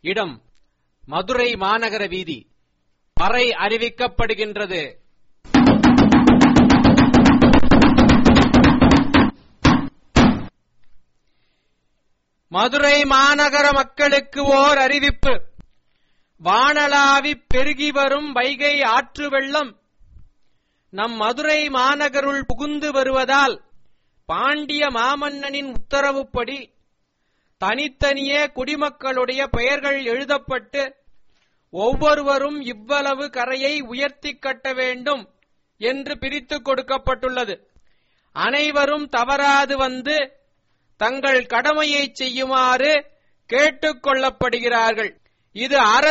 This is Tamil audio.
இடம் மதுரை மாநகர வீதி பறை அறிவிக்கப்படுகின்றது மதுரை மாநகர மக்களுக்கு ஓர் அறிவிப்பு வானளாவி பெருகி வரும் வைகை ஆற்று வெள்ளம் நம் மதுரை மாநகருள் புகுந்து வருவதால் பாண்டிய மாமன்னனின் உத்தரவுப்படி தனித்தனியே குடிமக்களுடைய பெயர்கள் எழுதப்பட்டு ஒவ்வொருவரும் இவ்வளவு கரையை உயர்த்திக் கட்ட வேண்டும் என்று பிரித்துக் கொடுக்கப்பட்டுள்ளது அனைவரும் தவறாது வந்து தங்கள் கடமையை செய்யுமாறு கேட்டுக் கொள்ளப்படுகிறார்கள் இது அரசு